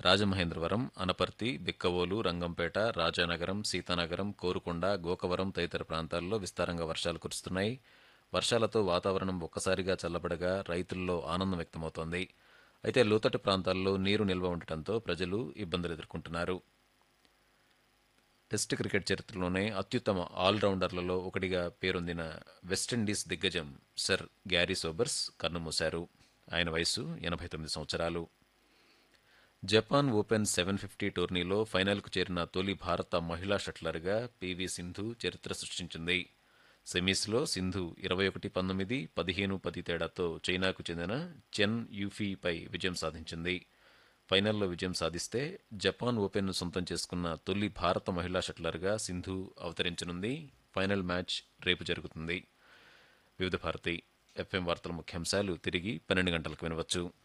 రాజమహేంద్రవరం అనపర్తి బిక్కవోలు రంగంపేట రాజానగరం సీతానగరం కోరుకొండ గోకవరం తదితర ప్రాంతాల్లో విస్తారంగా వర్షాలు కురుస్తున్నాయి వర్షాలతో వాతావరణం ఒక్కసారిగా చల్లబడగా రైతుల్లో ఆనందం వ్యక్తమవుతోంది అయితే లోతట్టు ప్రాంతాల్లో నీరు నిల్వ ఉండటంతో ప్రజలు ఇబ్బందులు ఎదుర్కొంటున్నారు టెస్ట్ క్రికెట్ చరిత్రలోనే అత్యుత్తమ ఆల్రౌండర్లలో ఒకటిగా పేరొందిన వెస్టిండీస్ దిగ్గజం సర్ గ్యారీ సోబర్స్ కన్నుమూశారు ఆయన వయసు ఎనభై తొమ్మిది సంవత్సరాలు జపాన్ ఓపెన్ సెవెన్ ఫిఫ్టీ టోర్నీలో ఫైనల్కు చేరిన తొలి భారత మహిళా షట్లర్గా పివి సింధు చరిత్ర సృష్టించింది సెమీస్లో సింధు ఇరవై ఒకటి పంతొమ్మిది పదిహేను పది తేడాతో చైనాకు చెందిన చెన్ యూఫీపై విజయం సాధించింది ఫైనల్లో విజయం సాధిస్తే జపాన్ ఓపెన్ను సొంతం చేసుకున్న తొలి భారత మహిళా షట్లర్గా సింధు అవతరించనుంది ఫైనల్ మ్యాచ్ రేపు జరుగుతుంది వివిధ భారతి ఎఫ్ఎం వార్తల ముఖ్యాంశాలు తిరిగి పన్నెండు గంటలకు వినవచ్చు